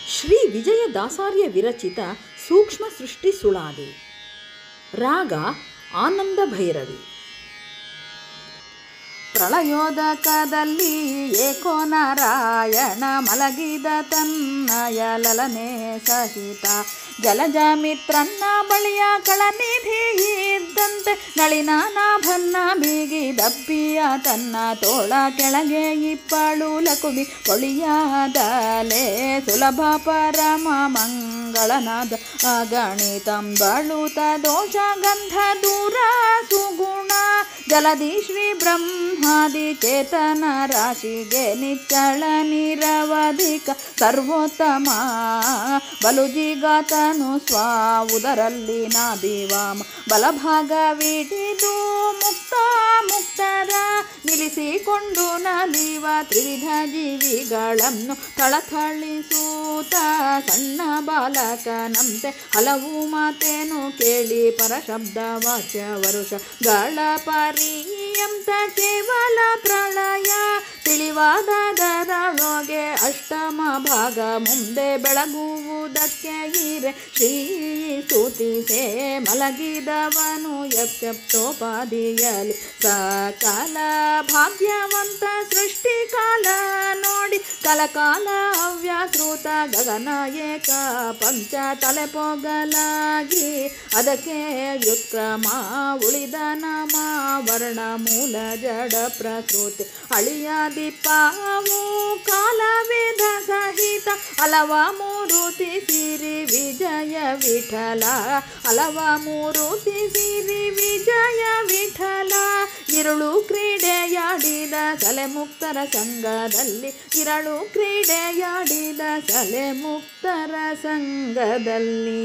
ಶ್ರೀ ವಿಜಯದಾಸಾರ್ಯ ವಿರಚಿತ ಸೂಕ್ಷ್ಮ ಸೃಷ್ಟಿ ಸುಳಾದಿ ರಾಗ ಆನಂದ ಭೈರವಿ ಪ್ರಳಯೋದಕದಲ್ಲಿ ಏಕೋ ನಾರಾಯಣ ಮಲಗಿದ ತನ್ನಯ ಲಲನೆ ಸಹಿತ ಜಲಜ ಮಿತ್ರನ್ನ ಬಳಿಯ ಕಳನಿಧಿ ಇದ್ದಂತೆ ನಳಿನ ನಾಭನ್ನ ಬೀಗಿ ದಬ್ಬಿಯ ತನ್ನ ತೋಳ ಕೆಳಗೆ ಇಪ್ಪಳು ಲಕುಮಿ ಪೊಳಿಯಾದಲೆ ಸುಲಭ ಪರಮ ಮಂಗಳನಾದ ಗಣಿತಂಬಳುತ ದೋಷ ಗಂಧ ದೂರ ಸುಗುಣ ಜಲದಿ ಶ್ರೀ ಬ್ರಹ್ಮಾದಿ ಚೇತನ ರಾಶಿಗೆ ನಿಚ್ಚಳ ನಿರವಧಿಕ ಸರ್ವೋತ್ತಮ ಬಲುಜಿಗಾತನು ಸ್ವಾವುದರಲ್ಲಿ ನಾಭಿವಾಮ ಬಲಭಾಗವಿಡಿದು ಮುಕ್ತ ಮುಕ್ತರ ನಿಲ್ಲಿಸಿಕೊಂಡು ನಲಿವ ತ್ರಿವಿಧ ಜೀವಿಗಳನ್ನು ಥಳಥಳಿಸೂತ ಸಣ್ಣ ಬಾಲಕನಂತೆ ಹಲವು ಮಾತೇನು ಕೇಳಿ ಪರಶಬ್ದ ವಾಚ್ಯ ವರುಷ ಗಳ ಪರ್ಯಂತ ಕೇವಲ ಪ್ರಳಯ ತಿಳಿವಾದರೊಳಗೆ ಅಷ್ಟಮ ಭಾಗ ಮುಂದೆ ಬೆಳಗುವುದಕ್ಕೆ ಇರೆ ಶ್ರೀ ಸ್ತುತಿಸೆ ಮಲಗಿದವನು ಎಪ್ತೋಪಾದಿಯಲಿ ಸಕಾಲ ಭಾಗ್ಯವಂತ ಸೃಷ್ಟಿಕಾಲ ನೋಡಿ ಕಲಕಾಲ ಅವ್ಯಾಕೃತ ಗಗನ ಏಕ ಪಂಚ ತಲೆ ಪೊಗಲಾಗಿ ಅದಕ್ಕೆ ವ್ಯುತ್ಕ್ರಮ ಉಳಿದ ನಾಮ ವರ್ಣ ಮೂಲ ಜಡ ಪ್ರಕೃತಿ ಅಳಿಯ ದೀಪವು ಕಾಲವೇದ ಸಹಿತ ಅಲವ ಮೂರುತಿ ಸಿರಿ ವಿಜಯ ವಿಠಲ ಅಲವ ಮೂರುತಿ ಸಿರಿ ವಿಜಯ ವಿಠಲ ಇರುಳು ಕ್ರೀಡೆಯಾಡಿದ ಸಲೆ ಮುಕ್ತರ ಸಂಘದಲ್ಲಿ ಇರಳು ಕ್ರೀಡೆಯಾಡಿದ ಸಲೆ ಮುಕ್ತರ ಸಂಘದಲ್ಲಿ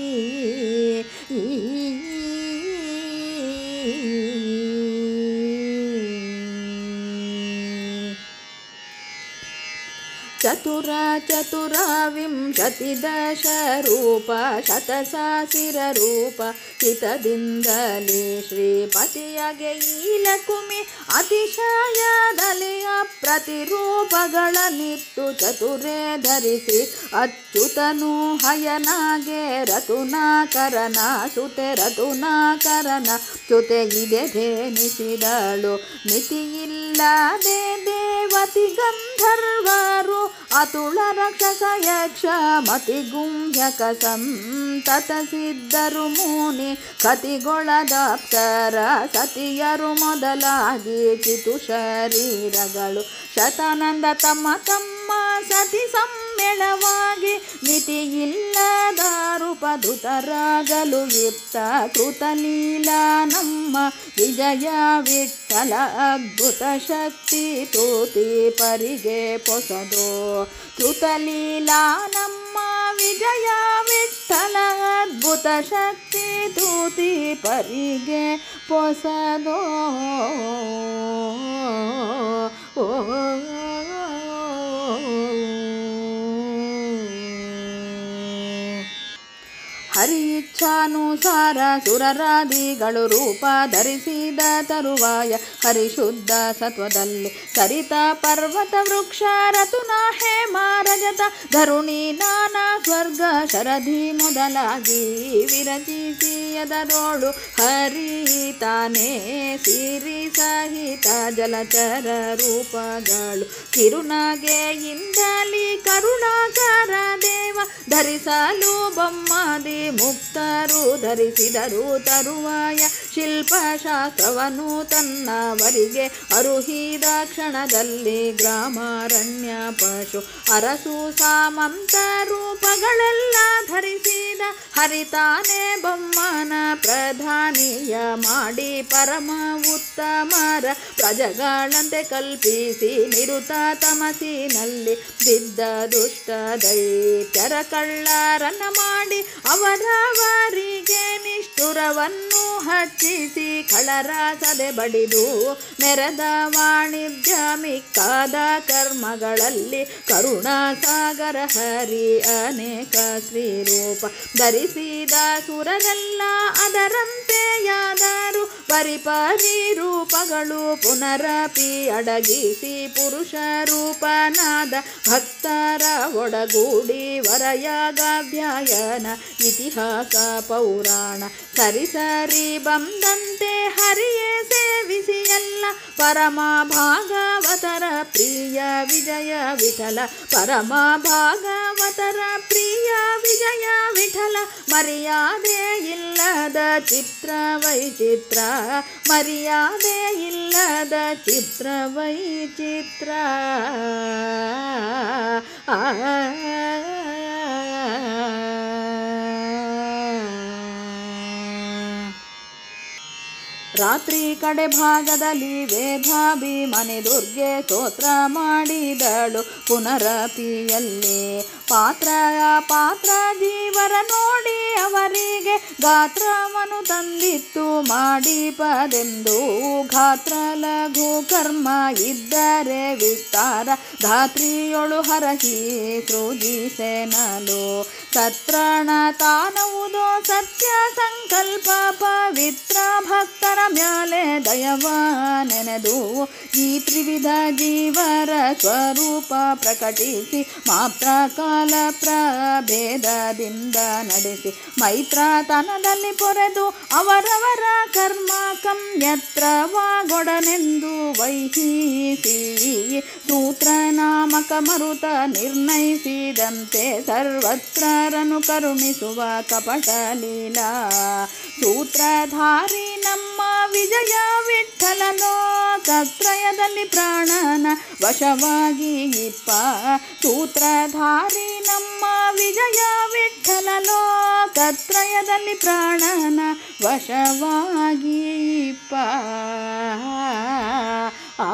ಚತುರ ಚತುರ ವಿಂಶತಿ ದಶ ರೂಪ ಶತಸಾಸಿರ ರೂಪ ಹಿತದಿಂದಲೇ ಶ್ರೀಪತಿಯಗೆ ಈಲಕುಮಿ ಅತಿಶಯದಲ್ಲಿ ಅಪ್ರತಿರೂಪಗಳನ್ನಿತ್ತು ಚತುರೇ ಧರಿಸಿ ಅಚ್ಯುತನು ಹಯನಾಗೆ ರತುನಾಕರನ ಸುತೆ ರತುನಾಕರನ ಸುತೆ ಇದೆ ಧೇನಿಸಿದಳು ಮಿತಿಯಿಲ್ಲದೆ ದೇವತಿ ಗಂಧರ್ವರು ಅತುಳ ರಕ್ಷಸ ಯಕ್ಷ ಮತಿ ಗುಂಭ್ಯಕ ಸಂತತ ಸಿದ್ಧರು ಮುನಿ ಕತಿಗೊಳದಾಪ್ಸರ ಸತಿಯರು ಮೊದಲಾಗಿ ಚಿತು ಶರೀರಗಳು ಶತಾನಂದ ತಮ್ಮ ತಮ್ಮ ಸತಿ ಸಮ್ಮೇಳವಾಗಿ ಮಿತಿಯಿಲ್ಲದ ರೂಪಧುತರಾಗಲು ಯುಕ್ತ ಕೃತಲೀಲಾ ನಮ್ಮ ವಿಜಯ ವಿಠಲ ಅದ್ಭುತ ಶಕ್ತಿ ತೂತಿ ಪರಿಗೆ ಪೊಸದು ಕೃತಲೀಲಾ ನಮ್ಮ ವಿಜಯ ವಿಠಲ ಅದ್ಭುತ ಶಕ್ತಿ ತೂತಿ ಪರಿಗೆ ಪೊಸದೋ ಓ ಹರಿ ಇಚ್ಛಾನುಸಾರ ಸುರರಾದಿಗಳು ರೂಪ ಧರಿಸಿದ ತರುವಾಯ ಹರಿಶುದ್ಧ ಸತ್ವದಲ್ಲಿ ಸರಿತ ಪರ್ವತ ವೃಕ್ಷ ರತುನ ಹೇಮ ರಜತ ಧರುಣಿ ನಾನಾ ಸ್ವರ್ಗ ಶರಧಿ ಮೊದಲಾಗಿ ವಿರಚಿಸಿ ಅದರೋಳು ಹರಿತಾನೆ ಸಿರಿ ಸಹಿತ ಜಲಚರ ರೂಪಗಳು ಕಿರುನಾಗೆ ಇಂದಲಿ ಕರುಣಾಕರ ದೇವ ಧರಿಸಲು ಬೊಮ್ಮಾದಿ ಮುಕ್ತರು ಧರಿಸಿದರು ತರುವಾಯ ಶಿಲ್ಪಶಾಸ್ತ್ರವನ್ನು ತನ್ನವರಿಗೆ ಅರುಹಿದ ಕ್ಷಣದಲ್ಲಿ ಗ್ರಾಮಾರಣ್ಯ ಪಶು ಅರಸು ಸಾಮಂತ ರೂಪಗಳೆಲ್ಲ ಧರಿಸಿದ ಹರಿತಾನೆ ಬೊಮ್ಮನ ಪ್ರಧಾನಿಯ ಮಾಡಿ ಪರಮ ಉತ್ತಮರ ಪ್ರಜಗಳಂತೆ ಕಲ್ಪಿಸಿ ನಿರುತ ತಮಸಿನಲ್ಲಿ ಬಿದ್ದ ದುಷ್ಟ ದೈತ್ಯರ ಕಳ್ಳರನ್ನ ಮಾಡಿ ಅವರವರಿಗೆ ನಿಷ್ಠುರವನ್ನು ಹಚ್ಚಿಸಿ ಕಳರಾಸದೆ ಬಡಿದು ಮೆರೆದ ವಾಣಿಜ್ಯ ಮಿಕ್ಕಾದ ಕರ್ಮಗಳಲ್ಲಿ ಕರುಣಾಸಾಗರ ಹರಿ ಅನೇಕ ಶ್ರೀರೂಪ ಧರಿಸಿದ ಸುರರೆಲ್ಲ ಅದರಂತೆಯಾದರು ಪರಿಪರಿ ರೂಪಗಳು ಪುನರಪಿ ಅಡಗಿಸಿ ಪುರುಷ ರೂಪನಾದ ಭಕ್ತರ ಒಡಗೂಡಿ ವರಯಾಗಾಭ್ಯಾಯನ ಇತಿಹಾಸ ಪೌರಾಣ ಸರಿ ಸರಿ ಬಂದಂತೆ ಹರಿಯೇ ಸೇವಿಸಿ ಎಲ್ಲ ಪರಮ ಭಾಗವತರ ಪ್ರಿಯ ವಿಜಯ ವಿಠಲ ಪರಮ ಭಾಗವತರ ಪ್ರಿಯ ವಿಜಯ ವಿಠಲ ಮರ್ಯಾದೆ ಇಲ್ಲದ ಚಿತ್ರ ವೈಚಿತ್ರ ಮರ್ಯಾದೆ ಇಲ್ಲದ ಚಿತ್ರ ವೈಚಿತ್ರ ಆ ರಾತ್ರಿ ಕಡೆ ಭಾಗದಲ್ಲಿ ವೇದಾಭಿ ಮನೆ ದುರ್ಗೆ ಸ್ತೋತ್ರ ಮಾಡಿದಳು ಪುನರಪಿಯಲ್ಲಿ ಪಾತ್ರ ಪಾತ್ರ ಜೀವರ ನೋಡಿ ಅವರಿಗೆ ಗಾತ್ರವನ್ನು ತಂದಿತ್ತು ಮಾಡಿಪದೆಂದು ಗಾತ್ರ ಲಘು ಕರ್ಮ ಇದ್ದರೆ ವಿಸ್ತಾರ ಧಾತ್ರಿಯೊಳು ಹರಹಿ ಸೃಜಿಸೆನಲು ಸತ್ರಣ ತಾನವುದೋ ಸತ್ಯ ಸಂಕಲ್ಪ ಪವಿತ್ರ ಭಕ್ತರ ಮ್ಯಾಲೆ ದಯವ ನೆನೆದು ಈ ತ್ರಿವಿಧ ಜೀವರ ಸ್ವರೂಪ ಪ್ರಕಟಿಸಿ ಮಾತ್ರ ಕಾಲ ಪ್ರಭೇದದಿಂದ ನಡೆಸಿ ಮೈತ್ರತನದಲ್ಲಿ ಪೊರೆದು ಅವರವರ ಕರ್ಮ ಕಮ್ಯತ್ರವಾಗೊಡನೆಂದು ವೈಹಿಸಿ ಸೂತ್ರ ನಾಮಕ ಮರುತ ನಿರ್ಣಯಿಸಿದಂತೆ ಸರ್ವತ್ರರನು ಕರುಣಿಸುವ ಕಪಟ ಲೀಲಾ ಸೂತ್ರಧಾರಿ ನಮ್ಮ ವಿಜಯ ವಿಠಲನೋ ಕತ್ರಯದಲ್ಲಿ ಪ್ರಾಣನ ವಶವಾಗಿ ಇಪ್ಪ ಸೂತ್ರಧಾರಿ ನಮ್ಮ ವಿಜಯ ವಿಠಲನೋ ಕತ್ರಯದಲ್ಲಿ ಪ್ರಾಣನ ವಶವಾಗಿ ಇಪ್ಪ ಆ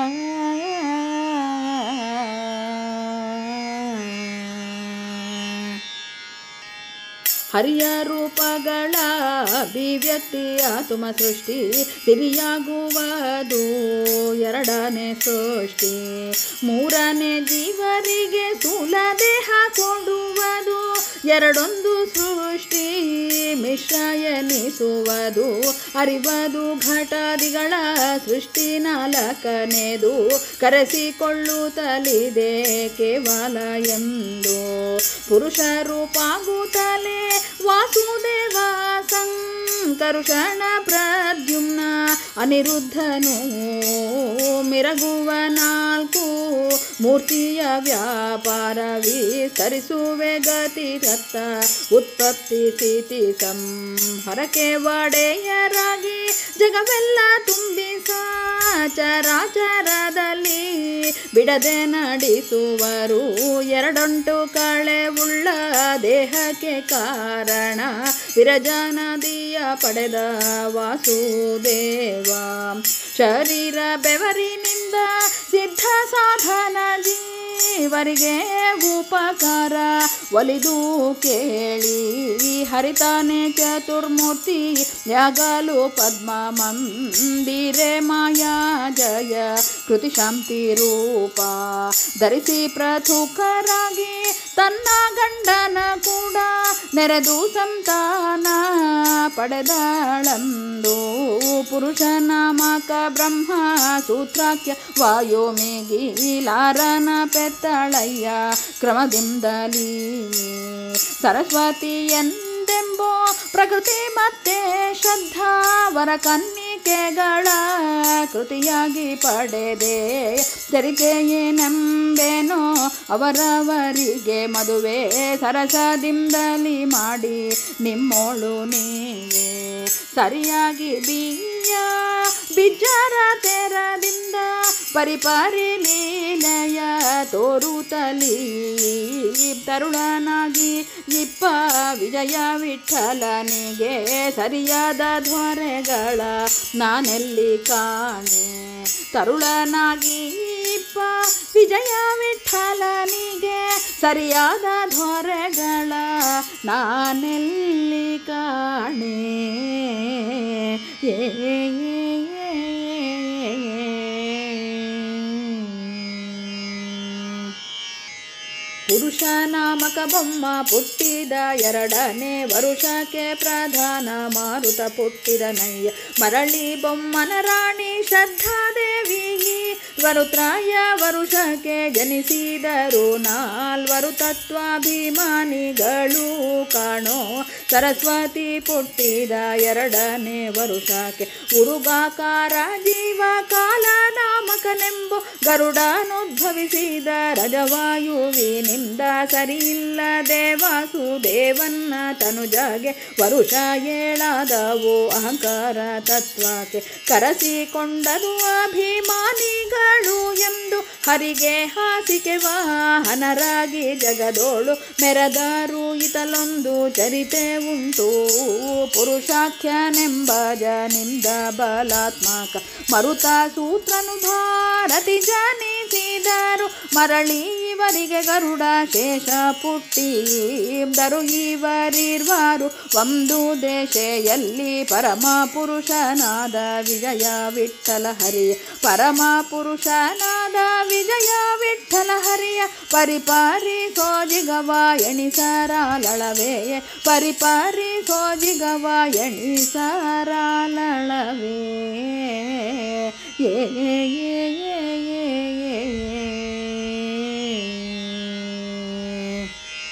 ಹರಿಯ ರೂಪಗಳ ಅಭಿವ್ಯಕ್ತಿಯ ತುಮ ಸೃಷ್ಟಿ ಸಿರಿಯಾಗುವುದು ಎರಡನೇ ಸೃಷ್ಟಿ ಮೂರನೇ ಜೀವರಿಗೆ ಸ್ಥೂಲ ದೇಹ ಕೊಡುವುದು ಎರಡೊಂದು ಸೃಷ್ಟಿ ಮಿಶ್ರ ಎನಿಸುವುದು ಅರಿವದು ಘಟಾದಿಗಳ ಸೃಷ್ಟಿ ನಾಲ್ಕನೇದು ಕರೆಸಿಕೊಳ್ಳುತ್ತಲಿದೆ ಕೇವಲ ಎಂದು ಪುರುಷ ರೂಪಾಗುತ್ತಲೇ ವಾಸುದೇವ ಸಂಕರುಷಣ ಪ್ರದ್ಯುಮ್ನ ಅನಿರುದ್ಧನು ಮಿರಗುವ ನಾಲ್ಕು ಮೂರ್ತಿಯ ವ್ಯಾಪಾರ ವಿಸ್ತರಿಸುವೆ ಗತಿ ದತ್ತ ಉತ್ಪತ್ತಿ ಸ್ಥಿತಿ ಸಂಹರಕ್ಕೆ ಒಡೆಯರಾಗಿ ಜಗವೆಲ್ಲ ತುಂಬಿಸ ಚರಾಚರದಲ್ಲಿ ಬಿಡದೆ ನಡೆಸುವರು ಎರಡೊಂಟು ಕಳೆ ಉಳ್ಳ ದೇಹಕ್ಕೆ ಕಾರಣ ವಿರಜನದಿಯ ಪಡೆದ ವಾಸುದೇವ ಶರೀರ ಬೆವರಿನಿಂದ ಸಿದ್ಧ ಸಾಧನ ಜೀವರಿಗೆ ಉಪಕಾರ ಒಲಿದು ಕೇಳಿ ಹರಿತಾನೆ ಚತುರ್ಮೂರ್ತಿ ಯಾಗಲು ಪದ್ಮ ಮಂದಿರೆ ಮಾಯಾ ಜಯ ಕೃತಿ ಶಾಂತಿ ರೂಪ ಧರಿಸಿ ಪ್ರಥುಕರಾಗಿ ತನ್ನ ಗಂಡನ ಕೂಡ ನೆರೆದು ಸಂತಾನ ಪಡೆದಳಂದು ಪುರುಷ ನಾಮಕ ಬ್ರಹ್ಮ ಸೂತ್ರಾಖ್ಯ ವಾಯೋಮೇಗಿಲಾರನ ಪೆತ್ತಳಯ್ಯ ಕ್ರಮದಿಂದಲೀ ಸರಸ್ವತಿ ಎಂದೆಂಬೋ ಪ್ರಕೃತಿ ಮತ್ತೆ ಶ್ರದ್ಧಾವರ ಕನ್ನಿಕೆಗಳ ಕೃತಿಯಾಗಿ ಪಡೆದೆ ತೆರಿಗೆಯೇನೆಂಬೇನೋ ಅವರವರಿಗೆ ಮದುವೆ ಸರಸದಿಂದಲಿ ಮಾಡಿ ನಿಮ್ಮೋಳು ನೀವೇ ಸರಿಯಾಗಿ ಬೀಯ ಬಿಜ್ಜರ ತೆರದಿಂದ ಪರಿಪರಿ ಲೀಲೆಯ ತೋರುತ್ತಲಿ ತರುಳನಾಗಿ ಇಪ್ಪ ವಿಜಯ ವಿಠಲನಿಗೆ ಸರಿಯಾದ ಧ್ವರೆಗಳ ನಾನೆಲ್ಲಿ ಕಾಣೆ ತರುಳನಾಗಿ ಇಪ್ಪ ವಿಜಯ ವಿಠಲನಿಗೆ ಸರಿಯಾದ ಧ್ವರೆಗಳ ನಾನೆಲ್ಲಿ ಕಾಣೆ ಏ ಪುರುಷ ನಾಮಕ ಬೊಮ್ಮ ಪುಟ್ಟಿದ ಎರಡನೇ ವರುಷಕ್ಕೆ ಪ್ರಧಾನ ಮಾರುತ ಪುಟ್ಟಿದ ನಯ್ಯ ಮರಳಿ ಬೊಮ್ಮನ ರಾಣಿ ಶ್ರದ್ಧಾದೇವಿ ವರುತ್ರಾಯ ವರುಷಕ್ಕೆ ಜನಿಸಿದರು ನಾಲ್ವರು ತತ್ವಾಭಿಮಾನಿಗಳು ಕಾಣೋ ಸರಸ್ವತಿ ಪುಟ್ಟಿದ ಎರಡನೇ ವರುಷಕ್ಕೆ ಉರುಗಾಕಾರ ಜೀವ ಕಾಲ ನಾಮಕನೆಂಬು ಗರುಡನುದ್ಭವಿಸಿದ ರಜವಾಯುವಿನಿಂದ ಸರಿಯಿಲ್ಲ ದೇವಾಸುದೇವನ್ನ ತನುಜಾಗೆ ವರುಷ ಏಳಾದವು ಅಹಂಕಾರ ತತ್ವಕ್ಕೆ ಕರೆಸಿಕೊಂಡರು ಅಭಿಮಾನಿಗಳು ಎಂದು ಹರಿಗೆ ಹಾಸಿಗೆ ವಾಹನರಾಗಿ ಜಗದೋಳು ಮೆರೆದರು ಇತಲೊಂದು ಚರಿತೆ ಉಂಟು ಪುರುಷಾಖ್ಯನೆಂಬ ಜನಿಂದ ಬಲಾತ್ಮಕ ಮರುತ ಸೂತ್ರನು ಭಾರತಿ ಜನಿಸಿದರು ಮರಳಿ ಇವರಿಗೆ ಗರುಡ ಶೇಷ ಪುಟ್ಟಿದರು ಇವರಿರ್ವಾರು ಒಂದು ದೇಶೆಯಲ್ಲಿ ಪರಮ ಪುರುಷನಾದ ವಿಜಯ ವಿಠಲ ಹರಿಯ ಪರಮ ಪುರುಷನಾದ ವಿಜಯ ವಿಠಲ ಹರಿಯ ಪರಿಪಾರಿ ಸೋಜಿಗವ ಎಣಿಸರಾಲಳವೆಯೇ ಪರಿಪಾರಿ ಸೋಜಿಗವ ಎಣಿಸರಾಲಳವೇ ಏ ಏ ಏ ಏ ಏ ಏ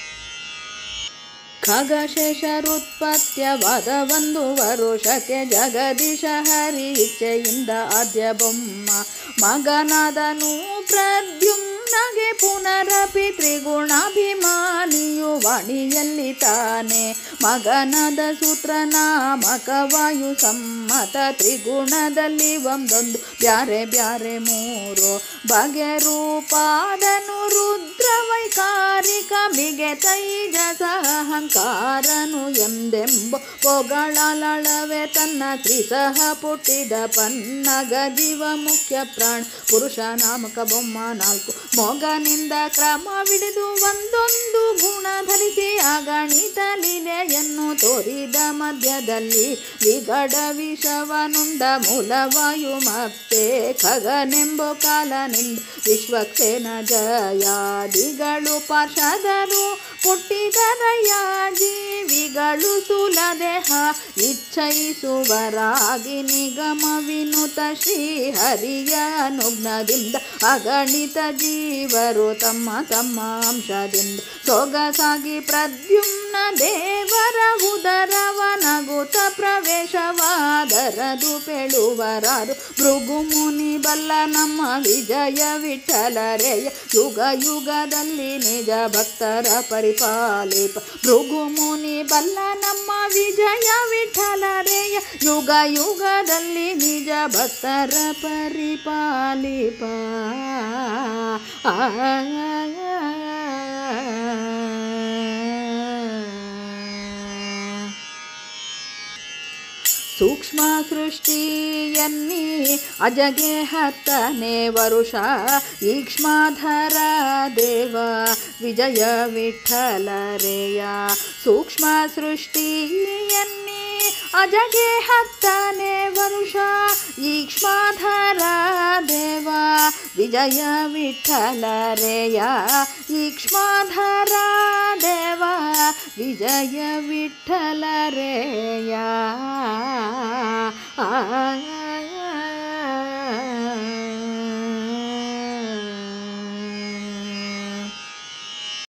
ಖಗಶೇಷರುತ್ಪತ್ಯವಾದ ಒಂದು ವರುಷಕ್ಕೆ ಜಗದೀಶ ಹರಿ ಇಚ್ಛೆಯಿಂದ ಆದ್ಯ ಬೊಮ್ಮ ಮಗನಾದನು ಪ್ರದ್ಯುಮ್ನಗೆ ಪುನರಪಿ ತ್ರಿಗುಣಾಭಿಮಾನಿಯು ವಾಣಿಯಲ್ಲಿ ತಾನೆ ಮಗನದ ಸೂತ್ರನಾಮಕ ವಾಯು ಸಮ್ಮತ ತ್ರಿಗುಣದಲ್ಲಿ ಒಂದೊಂದು ಬ್ಯಾರೆ ಬ್ಯಾರೆ ಮೂರು ಬಗೆ ರೂಪಾದನು ರುದ್ರ ವೈಕಾರಿಕ ಮಿಗೆ ತೈಜಸ ಅಹಂಕಾರನು ಎಂದೆಂಬ ಪೊಗಳಲಳವೆ ತನ್ನ ತ್ರಿಸಹ ಪುಟ್ಟಿದ ಪನ್ನಗ ಜೀವ ಮುಖ್ಯ ಪ್ರಾಣ ಪುರುಷ ನಾಮಕ ಬೊಮ್ಮ ನಾಲ್ಕು ಮೊಗನಿಂದ ಕ್ರಮವಿಡಿದು ಒಂದೊಂದು ಗುಣ ಧರಿಸಿ ಅಗಣಿತ ಲೀಲೆಯನ್ನು ತೋರಿದ ಮಧ್ಯದಲ್ಲಿ ವಿಗಡ ವಿಷವನುಂಡ ಮೂಲವಾಯು ಮತ್ತೆ ಖಗನೆಂಬ ಕಾಲನಿಂದ ವಿಶ್ವಕ್ಷೇನ ಜಯಾದಿಗಳು ಪಾರ್ಷದರು ಪುಟ್ಟಿದರಯ್ಯ ಜೀವಿಗಳು ಸುಲದೇಹ ಇಚ್ಛಯಿಸುವರಾಗಿ ನಿಗಮ ವಿನುತ ಶ್ರೀಹರಿಯ ನುಗ್ನದಿಂದ ಅಗಣಿತ ಜೀವರು ತಮ್ಮ ತಮ್ಮ ಅಂಶದಿಂದ ಸೊಗಸಾಗಿ ಪ್ರದ್ಯುಮ್ನ ದೇವರ ಉದರವನಗುತ ಪ್ರವೇಶವಾದರದು ಪೆಳುವರಾರು ಭೃಗು ಮುನಿ ಬಲ್ಲ ನಮ್ಮ ವಿಜಯ ವಿಠಲರೆಯ ಯುಗ ಯುಗದಲ್ಲಿ ನಿಜ ಭಕ್ತರ ಪರಿಪಾಲಿಪ ಭೃಗು ಮುನಿ ಬಲ್ಲ ನಮ್ಮ ವಿಜಯ ವಿಠಲರೆಯ ಯುಗ ಯುಗದಲ್ಲಿ ನಿಜ ಭಕ್ತರ ಪರಿಪಾಲಿಪ ಆ ಸೂಕ್ಷ್ಮ ಸೃಷ್ಟಿಯನ್ನಿ ಅಜಗೆ ಹತ್ತನೇ ವರುಷ ಈಕ್ಷ್ಮಾಧರ ದೇವ ವಿಜಯ ವಿಠಲರೆಯ ಸೂಕ್ಷ್ಮ ಸೃಷ್ಟಿಯನ್ನಿ ಅಜಗೆ ಹತ್ತನೇ ವರುಷ ಈಕ್ಷ್ಮಾಧರ ದೇವ ವಿಜಯ ವಿಠಲರೆಯ ಈಕ್ಷ್ಮಾಧರ ದೇವ ವಿಜಯ ವಿಠಲರೆಯ ಆ